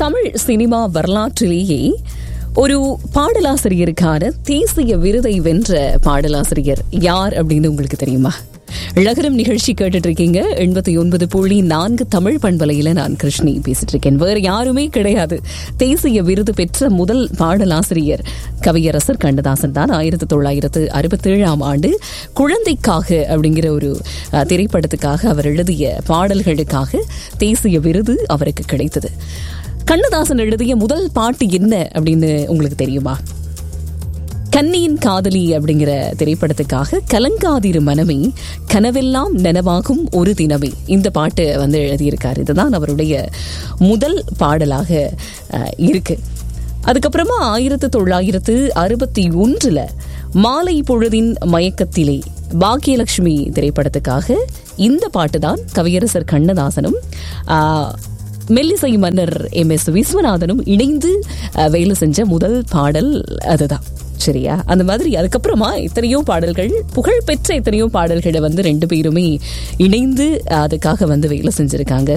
Tamil cinema வரலாற்றிலேயே ஒரு பாடலாசிரியருக்கான தேசிய விருதை வென்ற பாடலாசிரியர் யார் அப்படின்னு உங்களுக்கு தெரியுமா ழகரம் நிகழ்ச்சி கேட்டுட்டு இருக்கீங்க எண்பத்தி ஒன்பது புள்ளி நான்கு தமிழ் பண்பலையில நான் கிருஷ்ணி பேசிட்டு இருக்கேன் வேற யாருமே கிடையாது தேசிய விருது பெற்ற முதல் பாடலாசிரியர் கவியரசர் கண்ணதாசன் தான் ஆயிரத்தி தொள்ளாயிரத்து அறுபத்தி ஏழாம் ஆண்டு குழந்தைக்காக அப்படிங்கிற ஒரு அஹ், திரைப்படத்துக்காக அவர் எழுதிய பாடல்களுக்காக தேசிய விருது அவருக்கு கிடைத்தது கண்ணதாசன் எழுதிய முதல் பாட்டு என்ன அப்படின்னு உங்களுக்கு தெரியுமா கன்னியின் காதலி அப்படிங்கிற திரைப்படத்துக்காக கலங்காதிரு மனமே கனவெல்லாம் நனவாகும் ஒரு தினமே இந்த பாட்டு வந்து எழுதியிருக்காரு இதுதான் அவருடைய முதல் பாடலாக அஹ், இருக்கு அதுக்கப்புறமா ஆயிரத்து தொள்ளாயிரத்து அறுபத்தி ஒன்றுல மாலை பொழுதின் மயக்கத்திலே பாக்கியலட்சுமி திரைப்படத்துக்காக இந்த பாட்டு தான் கவியரசர் கண்ணதாசனும் ஆஹ், மெல்லிசை மன்னர் எம் எஸ் விஸ்வநாதனும் இணைந்து அஹ், வேலை செஞ்ச முதல் பாடல் அதுதான் சரியா அந்த மாதிரி அதுக்கப்புறமா எத்தனையோ பாடல்கள் புகழ்பெற்ற எத்தனையோ பாடல்களை வந்து ரெண்டு பேருமே இணைந்து அதுக்காக வந்து வேலை செஞ்சிருக்காங்க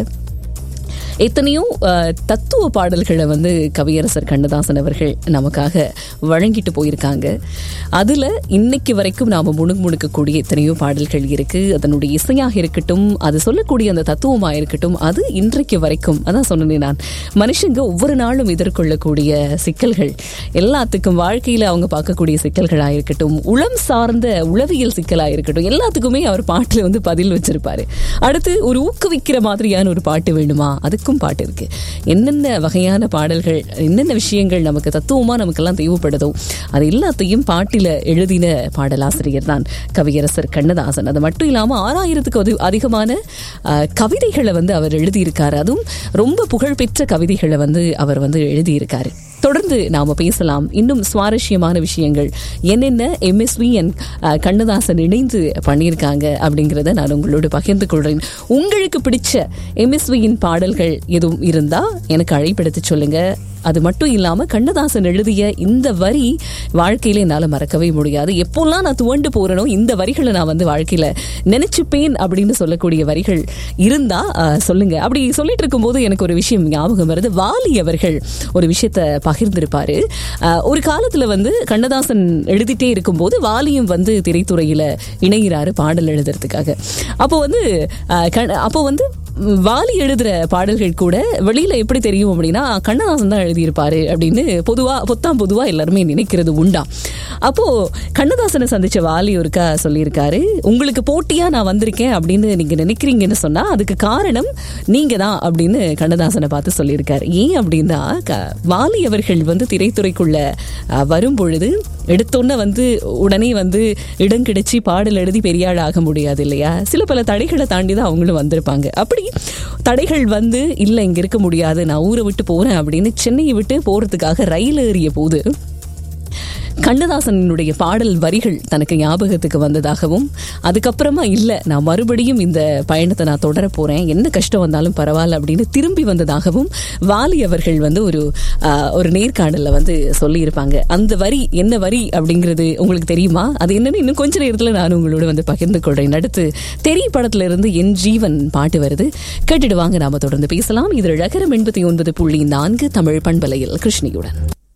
எத்தனையோ அஹ், தத்துவ பாடல்களை வந்து கவியரசர் கண்ணதாசன் அவர்கள் நமக்காக வழங்கிட்டு போயிருக்காங்க அதுல இன்னைக்கு வரைக்கும் நாம முணுக்கு முணுக்கக்கூடிய எத்தனையோ பாடல்கள் இருக்கு அதனுடைய இசையாக இருக்கட்டும் அது சொல்லக்கூடிய அந்த தத்துவமா இருக்கட்டும் அது இன்றைக்கு வரைக்கும் அதான் சொன்னேன் நான் மனுஷங்க ஒவ்வொரு நாளும் எதிர்கொள்ளக்கூடிய சிக்கல்கள் எல்லாத்துக்கும் வாழ்க்கையில அவங்க பார்க்கக்கூடிய சிக்கல்களா இருக்கட்டும் உளம் சார்ந்த உளவியல் சிக்கலா இருக்கட்டும் எல்லாத்துக்குமே அவர் பாட்டுல வந்து பதில் வச்சிருப்பாரு அடுத்து ஒரு ஊக்குவிக்கிற மாதிரியான ஒரு பாட்டு வேணுமா அதுக்கும் பாட்டு இருக்கு என்னென்ன வகையான பாடல்கள் என்னென்ன விஷயங்கள் நமக்கு தத்துவமா நமக்கெல்லாம் தேவைப்படுதோ அது எல்லாத்தையும் பாட்டில எழுதின பாடலாசிரியர் தான் கவியரசர் கண்ணதாசன் அது மட்டும் இல்லாம ஆறாயிரத்துக்கு அது அதிகமான அஹ், கவிதைகளை வந்து அவர் எழுதியிருக்காரு அதுவும் ரொம்ப புகழ்பெற்ற கவிதைகளை வந்து அவர் வந்து எழுதியிருக்காரு தொடர்ந்து நாம பேசலாம் இன்னும் சுவாரஸ்யமான விஷயங்கள் என்னென்ன எம்எஸ்வி அண்ட் கண்ணதாசன் இணைந்து பண்ணியிருக்காங்க அப்படிங்கிறத நான் உங்களோடு பகிர்ந்து கொள்றேன் உங்களுக்கு பிடிச்ச எம்எஸ்வியின் பாடல்கள் எதுவும் இருந்தா எனக்கு அழைப்பெடுத்து சொல்லுங்க அது மட்டும் இல்லாம கண்ணதாசன் எழுதிய இந்த வரி வாழ்க்கையில என்னால மறக்கவே முடியாது எப்போல்லாம் நான் துவண்டு போறேனோ இந்த வரிகளை நான் வந்து வாழ்க்கையில நினைச்சுப்பேன் அப்படின்னு சொல்லக்கூடிய வரிகள் இருந்தா அஹ், சொல்லுங்க அப்படி சொல்லிட்டு இருக்கும்போது எனக்கு ஒரு விஷயம் ஞாபகம் வருது வாலி அவர்கள் ஒரு விஷயத்த பகிர்ந்திருப்பாரு அஹ், ஒரு காலத்துல வந்து கண்ணதாசன் எழுதிட்டே இருக்கும்போது வாலியும் வந்து திரைத்துறையில இணைகிறாரு பாடல் எழுதுறதுக்காக அப்போ வந்து அஹ், கண்- அப்போ வந்து ம், வாலி எழுதுற பாடல்கள் கூட வெளியில எப்படி தெரியும் அப்படின்னா கண்ணதாசன் தான் எழுதியிருப்பாரு அப்படின்னு பொதுவா பொத்தாம் பொதுவா எல்லாருமே நினைக்கிறது உண்டா அப்போ கண்ணதாசனை சந்திச்ச வாலி ஒருக்கா சொல்லியிருக்காரு உங்களுக்கு போட்டியா நான் வந்திருக்கேன் அப்படின்னு நீங்க நினைக்கிறீங்கன்னு சொன்னா அதுக்கு காரணம் நீங்க தான் அப்படின்னு கண்ணதாசனை பார்த்து சொல்லியிருக்காரு ஏன் அப்படின்னா க- வாலி அவர்கள் வந்து திரைத்துறைக்குள்ள அஹ், வரும் பொழுது எடுத்தோன்னே வந்து உடனே வந்து இடம் கிடைச்சி பாடல் எழுதி பெரிய ஆள் ஆக முடியாது இல்லையா சில பல தடைகளை தாண்டி தான் அவங்களும் வந்திருப்பாங்க அப்படி தடைகள் வந்து இல்லை இங்க இருக்க முடியாது நான் ஊரை விட்டு போறேன் அப்படின்னு சென்னையை விட்டு போறதுக்காக ரயில் ஏறிய போது கண்ணதாசனுடைய பாடல் வரிகள் தனக்கு ஞாபகத்துக்கு வந்ததாகவும் அதுக்கப்புறமா இல்ல நான் மறுபடியும் இந்த பயணத்தை நான் தொடர போறேன் என்ன கஷ்டம் வந்தாலும் பரவாயில்ல அப்படின்னு திரும்பி வந்ததாகவும் வாலி அவர்கள் வந்து ஒரு ஆஹ், ஒரு நேர்காணல்ல வந்து சொல்லியிருப்பாங்க அந்த வரி என்ன வரி அப்படிங்கிறது உங்களுக்கு தெரியுமா அது என்னன்னு இன்னும் கொஞ்ச நேரத்துல நான் உங்களோட வந்து பகிர்ந்து கொள்றேன் அடுத்து தெரி படத்துல இருந்து என் ஜீவன் பாட்டு வருது கேட்டுடுவாங்க நாம தொடர்ந்து பேசலாம் இது ரகரம் எண்பத்தி ஒன்பது புள்ளி நான்கு தமிழ் பண்பலையில் கிருஷ்ணியுடன்